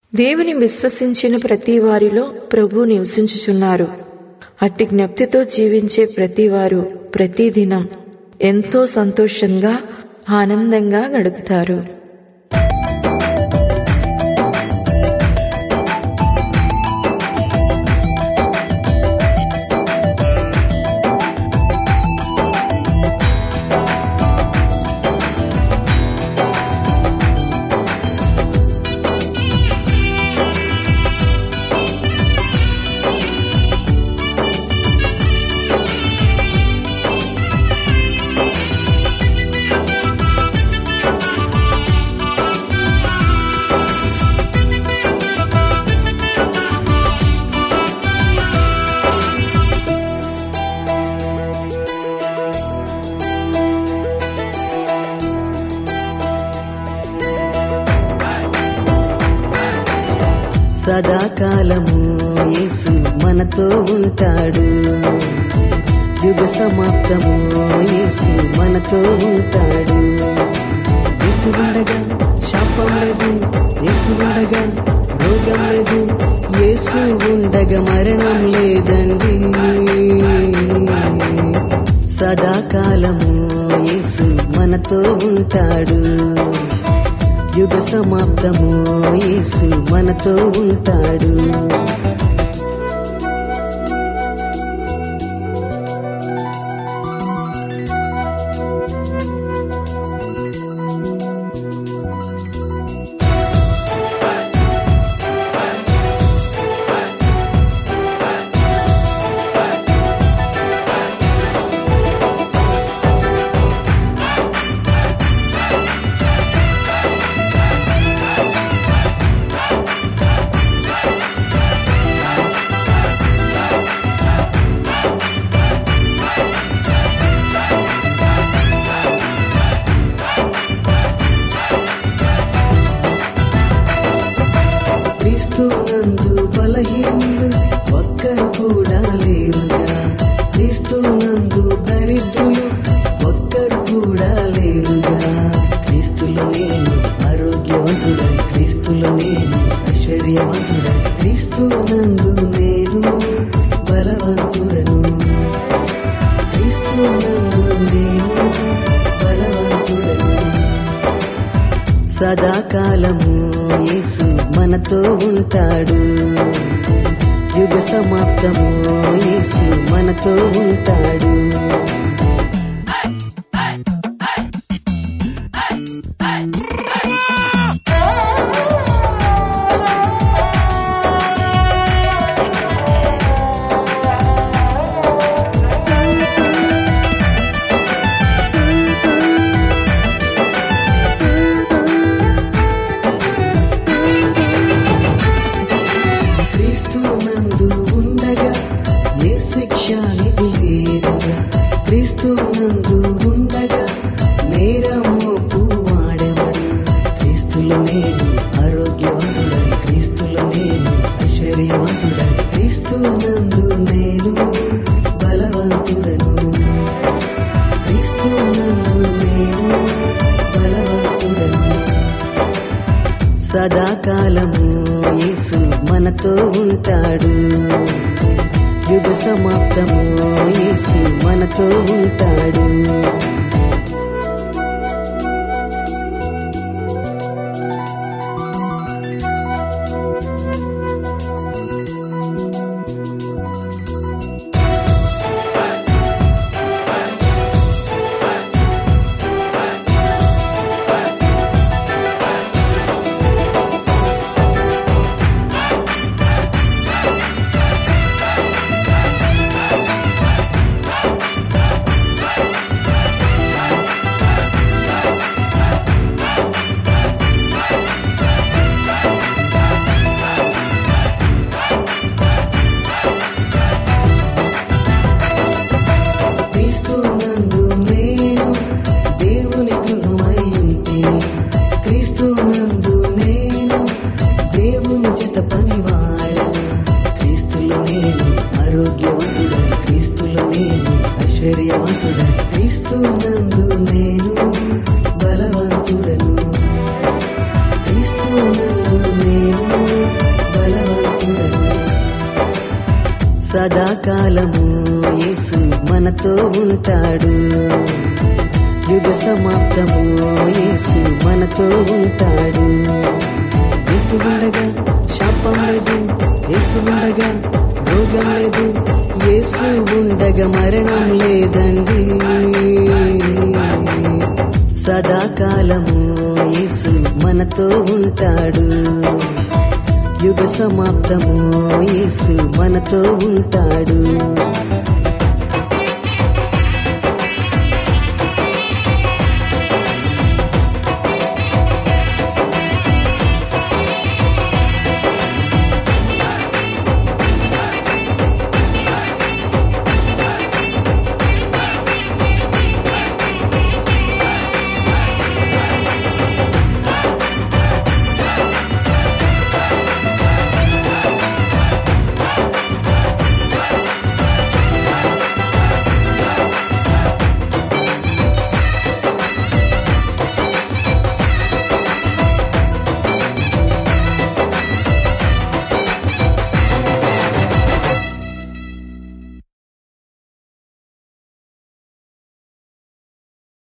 దేవుని విశ్వసించిన ప్రతి వారిలో ప్రభు నివసించుచున్నారు అట్టి జ్ఞప్తితో జీవించే ప్రతివారు ప్రతిదినం ఎంతో సంతోషంగా ఆనందంగా గడుపుతారు సదాకాలము యేసు మనతో ఉంటాడు యుగ సమాప్తము యేసు మనతో ఉంటాడు యేసు ఉండగా శాపం లేదు యేసు ఉండగా రోగం లేదు యేసు ఉండగా మరణం లేదండి సదాకాలము యేసు మనతో ఉంటాడు యుగ సమాప్తము యేసు మనతో ఉంటాడు క్రీస్తు నందు బలహీనులు ఒక్కరు కూడా లేరుగా క్రీస్తు నందు దరిద్రులు ఒక్కరు కూడా లేరుగా క్రీస్తులో నేను ఆరోగ్యవంతుడ క్రీస్తులో నేను ఐశ్వర్యవంతుడ క్రీస్తు నందు నేను బలవంతుడను క్రీస్తు నందు నేను బలవంతుడను సదాకాలము యేసు మనతో ఉంటాడు యుగ సమాప్తము యేసు మనతో ఉంటాడు క్రీస్తు నందు ఉండగా ఏ శిక్ష ఇది లేదుగా క్రీస్తు నందు ఉండగా నేరం మోపు వాడేవాడు క్రీస్తులో నేను ఆరోగ్యవంతుడని క్రీస్తులో నేను ఐశ్వర్యవంతుడని క్రీస్తు నందు నేను బలవంతుడను క్రీస్తు నందు నేను బలవంతుడను సదాకాలము యేసు మనతో ఉంటాడు యుగ సమాప్తము యేసు మనతో ఉంటాడు సదాకాలము యేసు మనతో ఉంటాడు యుగ సమాప్తము యేసు మనతో ఉంటాడు యేసు ఉండగా శాపం లేదు యేసు ఉండగా రోగం లేదు యేసు ఉండగా మరణం లేదండి సదాకాలము యేసు మనతో ఉంటాడు యుగ సమాప్తము యేసు మనతో ఉంటాడు